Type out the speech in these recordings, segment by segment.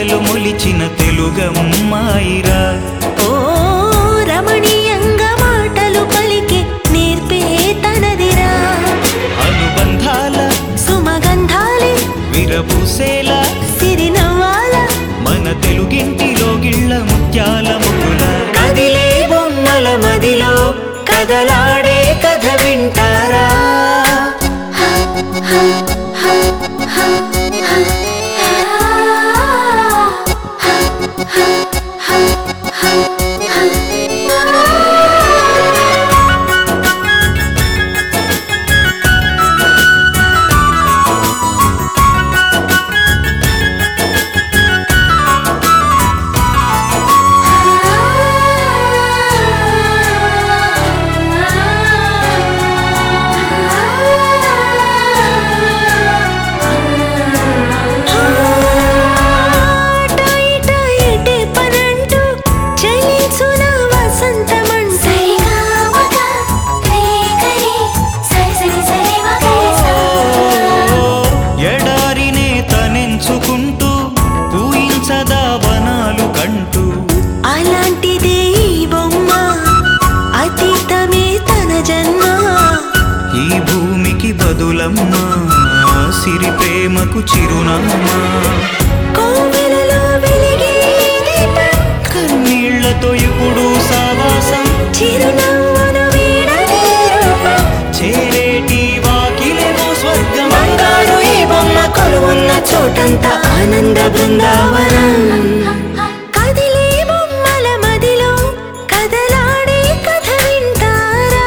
కుంచెలు మొలిచిన తెలుగమ్మాయిరా ఓ రమణీయంగా మాటలు పలికి నేర్పే తనదిరా అనుబంధాల సుమగంధాలే విరబూసేలా సిరినవ్వాల మన తెలుగింటిలో గిళ్ళ ముత్యాల ముగ్గుల కదిలే బొమ్మల మదిలో కదలాడే కథ వింటారా అట ఇట ఎటే పనంటూ చలించున వసంతమంటూ ఎడారినే తనెంచుకుంటూ పూయించదా వనాలు కంటూ అలాంటిదే ఈ బొమ్మ అతీతమే తన జన్మ ఈ భూమికి బదులమ్మ సిరి ప్రేమకు చిరునామా కోవెలలో వెలిగే దీపం కన్నీళ్లతో ఇప్పుడు సావాసం చిరునవ్వును వీడని రూపం చేరేటి వాకిలేమో స్వర్గం బంగారు ఈ బొమ్మ కొలువున్న చోటంతా ఆనంద బృందావనం కదిలే బొమ్మల మదిలో కదలాడే కథ వింటారా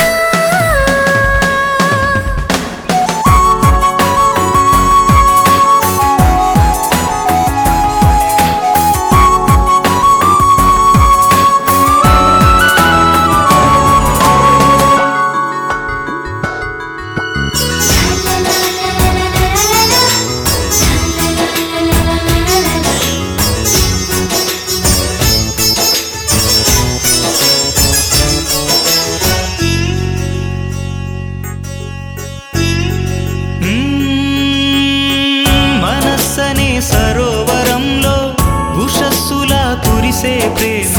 మ్మ్, మనస్సనే సరోవరంలో ఉషస్సులా కురిసే ప్రేమ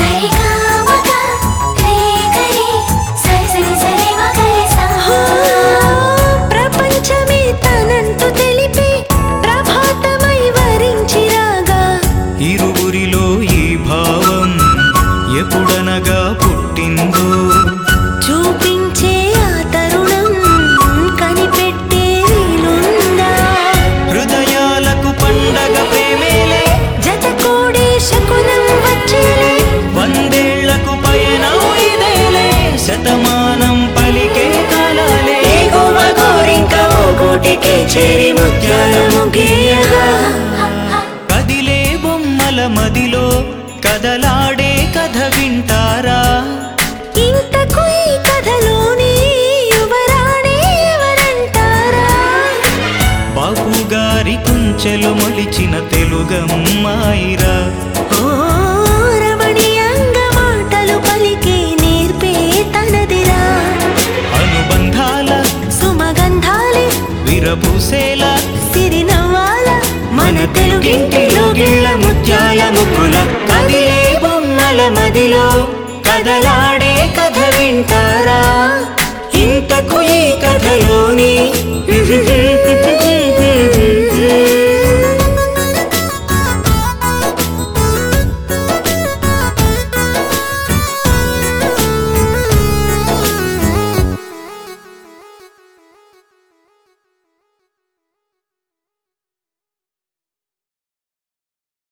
హో, ప్రపంచమే తనంటూ తెలిపి ప్రభాతమై వరించిరాగా ఇరువురిలో ఈ భావం ఎప్పుడనగా పుట్టిందో చూపించే ఆ తరుణం కనిపెట్టే వీలుందా హృదయాలకు పండగ ప్రేమేలే జత కూడే శకునం వచ్చేలే వందేళ్లకు పయనం ఇదేలే శతమానం పలికే కాలాలే ఎగువ గోరింక ఓ గూటికి చేరి ముత్యాల ముగియగా కదిలే బొమ్మల మదిలో కదలాడే కథ వింటారా ఇంతకు ఈ కథలోని యువరాణి ఎవరంటారా బాపు గారి కుంచెలు మొలిచిన తెలుగమ్మాయిరా ఓ రమణీయంగ మాటలు పలికి నేర్పే తనదిరా అనుబంధాల సుమగంధాలే విరబూసేలా సిరినవ్వాల మన తెలుగింటిలో గిళ్ళ ముత్యాల ముగ్గుల కదిలే బొమ్మల మదిలో కదలాడే కథ వింటారా ఇంతకు ఈ కథలోని